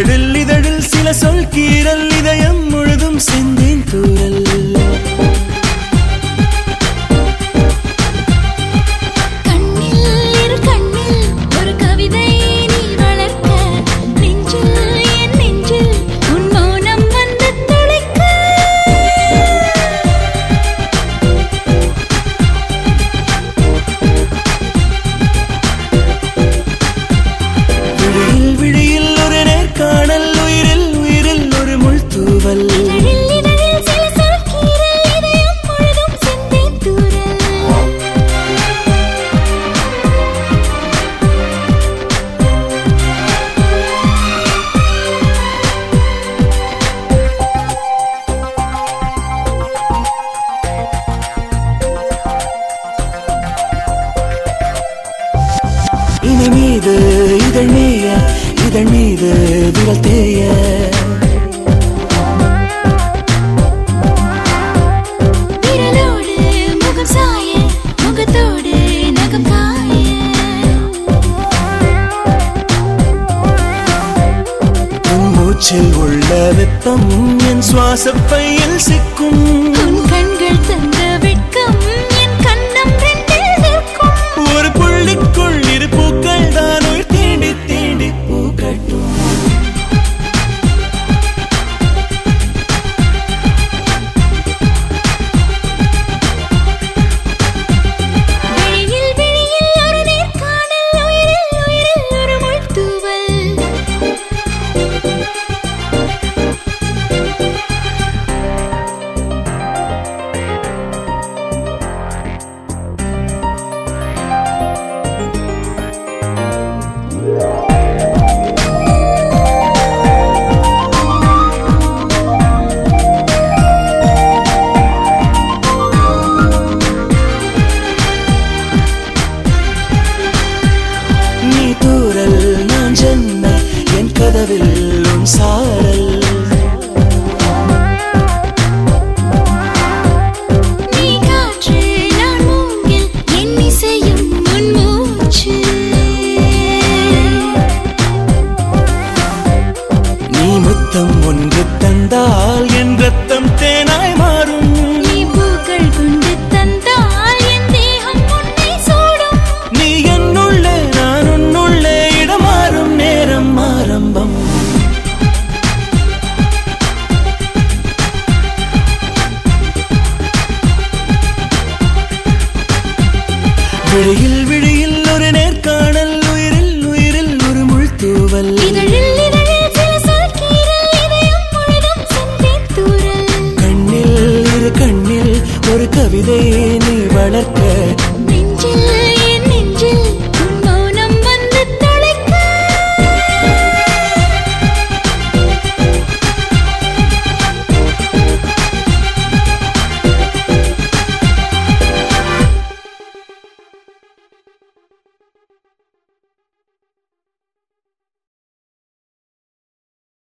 இதழில் இதழில் சில சொல் கீரல் இதயம் முழுதும் செந்தேன் தூரல் கண்ணில் இரு கண்ணில் ஒரு கவிதை நீ வளர்க்க நெஞ்சில் என் நெஞ்சில் உன் மௌனம் வந்து துளைக்க விழியில் விழியில் ஒரு நேர்காணல் உயிரில் உயிரில் ஒரு முள் தூவல் இதழில் இதழில் சில சொல் கீறல் இதயம் முழுதும் செந்தேன் தூரல் இனி மீது இதழ் மேய இதழ் மீது விரல் தேய விரலோடு முகம் சாய முகத்தோடு நகம் காய உன் மூச்சில் உள்ள வெப்பம் என் சுவாச பையில் சிக்கும் உன் கண்கள் தந்த வெட்கம்